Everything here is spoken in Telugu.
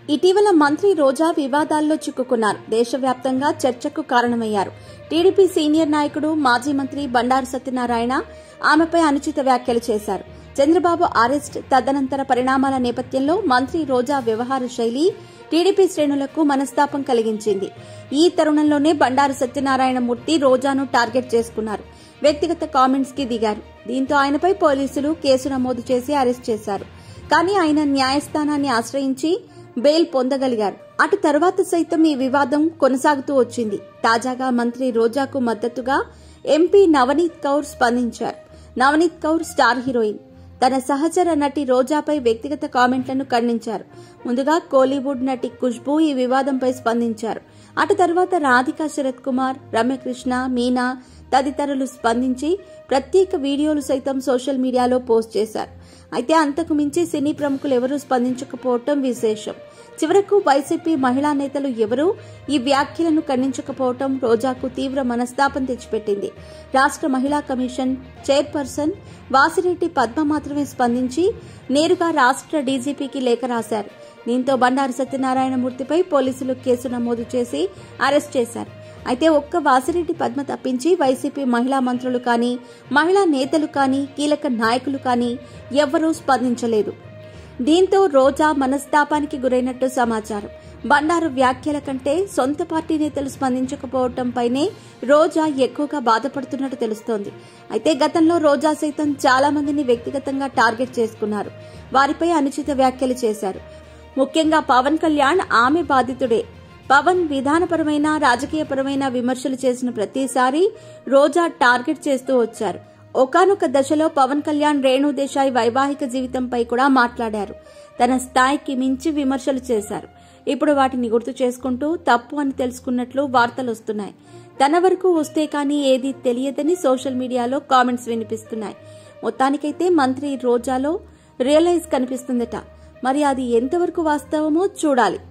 ఇటీవల మంత్రి రోజా వివాదాల్లో చిక్కుకున్నారు దేశవ్యాప్తంగా చర్చకు కారణమయ్యారు టీడీపీ సీనియర్ నాయకుడు మాజీ మంత్రి బండారు సత్యనారాయణ ఆమెపై అనుచిత వ్యాఖ్యలు చేశారు చంద్రబాబు అరెస్ట్ తదనంతర పరిణామాల నేపథ్యంలో మంత్రి రోజా వ్యవహార శైలి టీడీపీ శ్రేణులకు మనస్తాపం కలిగించింది ఈ తరుణంలోనే బండారు సత్యనారాయణ మూర్తి రోజాను టార్గెట్ చేసుకున్నారు వ్యక్తిగత కామెంట్స్ కి దిగారు దీంతో ఆయనపై పోలీసులు కేసు నమోదు చేసి అరెస్ట్ చేశారు కానీ ఆయన న్యాయస్థానాన్ని ఆశ్రయించి బెయిల్ పొందగలిగారు అటు తర్వాత సైతం ఈ వివాదం కొనసాగుతూ వచ్చింది తాజాగా మంత్రి రోజాకు మద్దతుగా ఎంపీ నవనీత్ కౌర్ స్పందించారు నవనీత్ కౌర్ స్టార్ హీరోయిన్ తన సహచర నటి రోజాపై వ్యక్తిగత కామెంట్లను ఖండించారు ముందుగా కోలీవుడ్ నటి ఖుష్బూ ఈ వివాదంపై స్పందించారు అటు తర్వాత రాధికా శరత్ కుమార్ రమ్యకృష్ణ మీనా తదితరులు స్పందించి ప్రత్యేక వీడియోలు సైతం సోషల్ మీడియాలో పోస్ట్ చేశారు అయితే అంతకు మించి సినీ ప్రముఖులు ఎవరూ స్పందించకపోవటం విశేషం చివరకు వైసీపీ మహిళా నేతలు ఎవరూ ఈ వ్యాఖ్యలను ఖండించకపోవటం రోజాకు తీవ్ర మనస్తాపం తెచ్చిపెట్టింది రాష్ట్ర మహిళా కమిషన్ చైర్పర్సన్ వాసిరెడ్డి పద్మ మాత్రమే స్పందించి నేరుగా రాష్ట్ర డీజీపీకి లేఖ రాశారు దీంతో బండారు సత్యనారాయణమూర్తిపై పోలీసులు కేసు నమోదు చేసి అరెస్ట్ చేశారు అయితే ఒక్క వాసిరెడ్డి పద్మ తప్పించి వైసీపీ మహిళా మంత్రులు కానీ మహిళా నేతలు కానీ కీలక నాయకులు కానీ ఎవ్వరూ స్పందించలేదు దీంతో రోజా మనస్తాపానికి గురైనట్టు సమాచారం బండారు వ్యాఖ్యల కంటే సొంత పార్టీ నేతలు స్పందించకపోవడంపైనే రోజా ఎక్కువగా బాధపడుతున్నట్టు తెలుస్తోంది అయితే గతంలో రోజా సైతం చాలా మందిని వ్యక్తిగతంగా టార్గెట్ చేసుకున్నారు వారిపై అనుచిత వ్యాఖ్యలు చేశారు ముఖ్యంగా పవన్ కళ్యాణ్ ఆమె బాధితుడే పవన్ విధానపరమైన రాజకీయపరమైన విమర్శలు చేసిన ప్రతిసారి రోజా టార్గెట్ చేస్తూ వచ్చారు ఒకనొక దశలో పవన్ కళ్యాణ్ రేణు దేశాయ్ వైవాహిక జీవితంపై కూడా మాట్లాడారు తన స్థాయికి మించి విమర్శలు చేశారు ఇప్పుడు వాటిని గుర్తు చేసుకుంటూ తప్పు అని తెలుసుకున్నట్లు వార్తలు వస్తున్నాయి తన వరకు వస్తే కానీ ఏది తెలియదని సోషల్ మీడియాలో కామెంట్స్ వినిపిస్తున్నాయి మొత్తానికైతే మంత్రి రోజాలో రియలైజ్ కనిపిస్తుందట మరి అది ఎంతవరకు వాస్తవమో చూడాలి